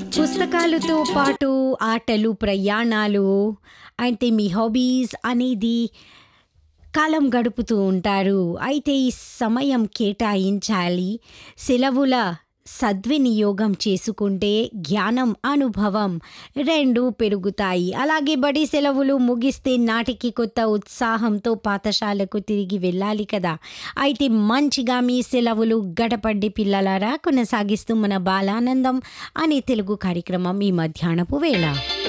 పుస్తకాలతో పాటు ఆటలు, ప్రయాణాలు అంటే మీ హాబీస్ అనేది కాలం గడుపుతూ ఉంటారు. అయితే ఈ సమయం కేటాయించాలి. సెలవుల సద్వినియోగం చేసుకుంటే జ్ఞానం, అనుభవం రెండూ పెరుగుతాయి. అలాగే బడి సెలవులు ముగిస్తే నాటికి కొత్త ఉత్సాహంతో పాఠశాలకు తిరిగి వెళ్ళాలి కదా! అయితే మంచిగా మీ సెలవులు గడపండి పిల్లలారా కొనసాగిస్తూ మన బాలానందం అనే తెలుగు కార్యక్రమం ఈ మధ్యాహ్నపు వేళ.